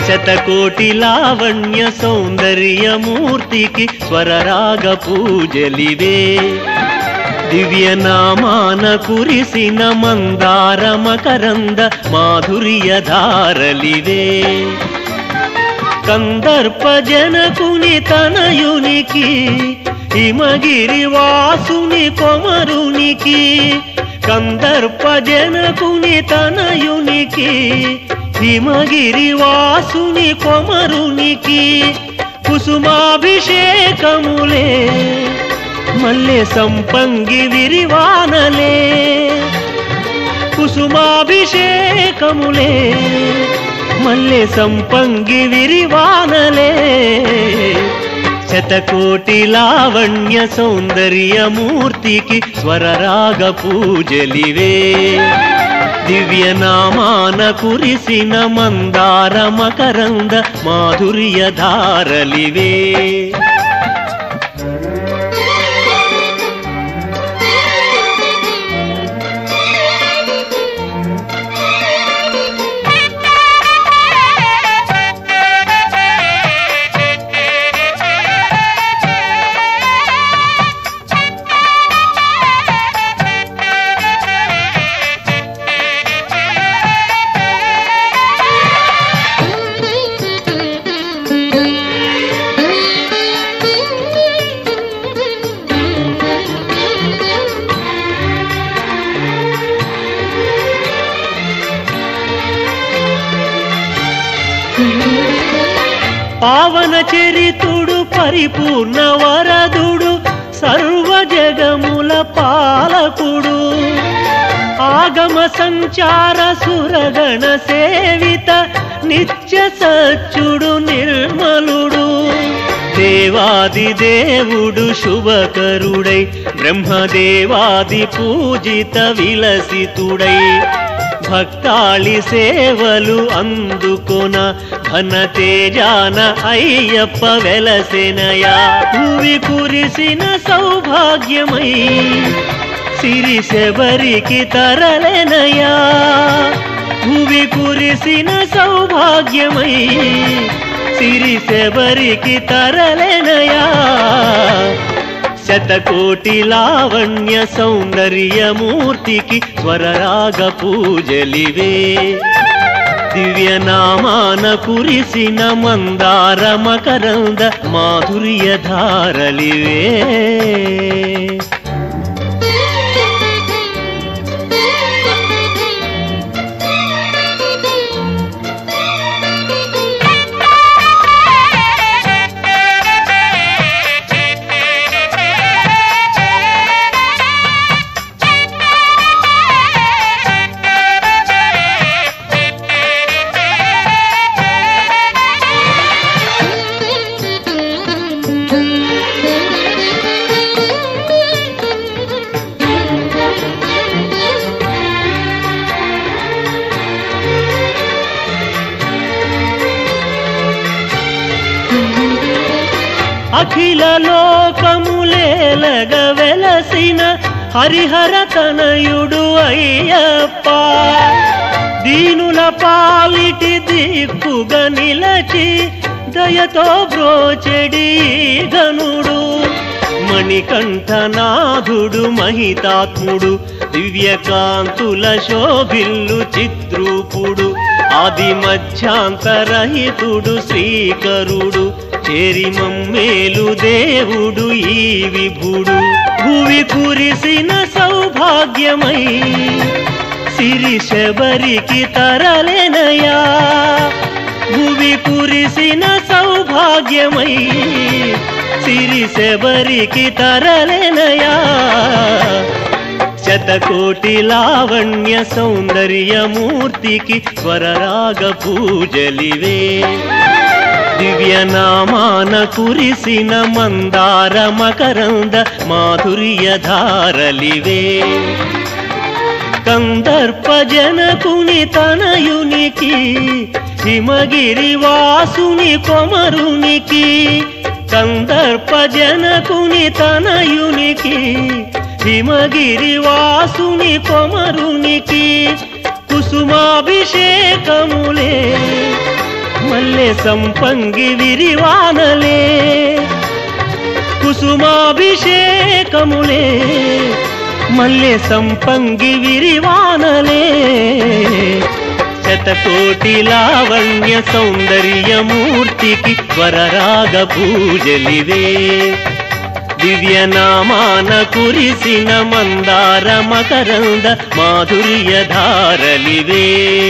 శతకోటి లావణ్య సౌందర్యమూర్తికి స్వరరాగ పూజలివే దివ్యనామాన కురిసిన మందార మకరంద మాధుర్య ధారలివే కందర్ప జనకుని తనయునికి హిమగిరి వాసుని కొమరునికి కందర్ప జనకుని తనయునికి హిమగిరి వాసుని కొమరునికి కుసుమాభిషేకములే మల్లె సంపంగి విరివానలే కుసుమాభిషేకములే మల్లె సంపంగి విరివానలే శతకోటి లావణ్య సౌందర్యమూర్తికి స్వరరాగ పూజలివే దివ్యనామాన కురిసిన మందార మకరంద మాధుర్య ధారలివే పావన చరితుడు పరిపూర్ణ వరదుడు సర్వ జగముల పాలకుడు ఆగమ సంచార సురగణ సేవిత నిత్య సచ్చుడు నిర్మలుడు దేవాది దేవుడు శుభకరుడై బ్రహ్మదేవాది పూజిత విలసితుడై భక్తాళి సేవలు అందుకొన ఘన తేజాన అయ్యప్ప వెలసెనయా భూవి కురిసిన సౌభాగ్యమై సిరి శబరికి తరలెనయా భూవి కురిసిన సౌభాగ్యమై సిరి శబరికి తరలెనయా శతకోటి లావణ్య సౌందర్యమూర్తికి స్వరరాగ పూజలివే దివ్యనామాన కురిసిన మందార మకరంద మాధుర్య ధారలివే అఖిల లోకములేలగ వెలసిన హరిహర తనయుడు అయ్యప్ప దీనుల పాలిటి దిక్కుగా నిలచి దయతో బ్రోచెడి గనుడు మణికంఠనాథుడు మహితాత్ముడు దివ్యకాంతుల శోభిల్లు చిద్రూపుడు ఆది మధ్యాంతరహితుడు శ్రీకరుడు చేరి మమ్మేలు దేవుడు ఈ విభుడు భువి కురిసిన సౌభాగ్యమై సిరి శబరికి తరలెనయా భువి కురిసిన సౌభాగ్యమై సిరి శబరికి తరలెనయా శతకోటి లావణ్య సౌందర్యమూర్తికి స్వరరాగ పూజలివే దివ్యనామాన కురిసిన మందార మకరంద మాధుర్య ధారలివే కందర్ప జనకుని తనయునికి హిమగిరి వాసుని కొమరునికి కందర్ప జనకుని తనయునికి హిమగిరి వాసుని కొమరునికి కుసుమాభిషేకములే మల్లె సంపంగి విరివానలే కుసుమాభిషేకములే మల్లె సంపంగి విరివానలే శతకోటి లావణ్య సౌందర్యమూర్తికి వరరాగ పూజలివే దివ్యనామాన కురిసిన మందార మకరంద మాధుర్య ధారలివే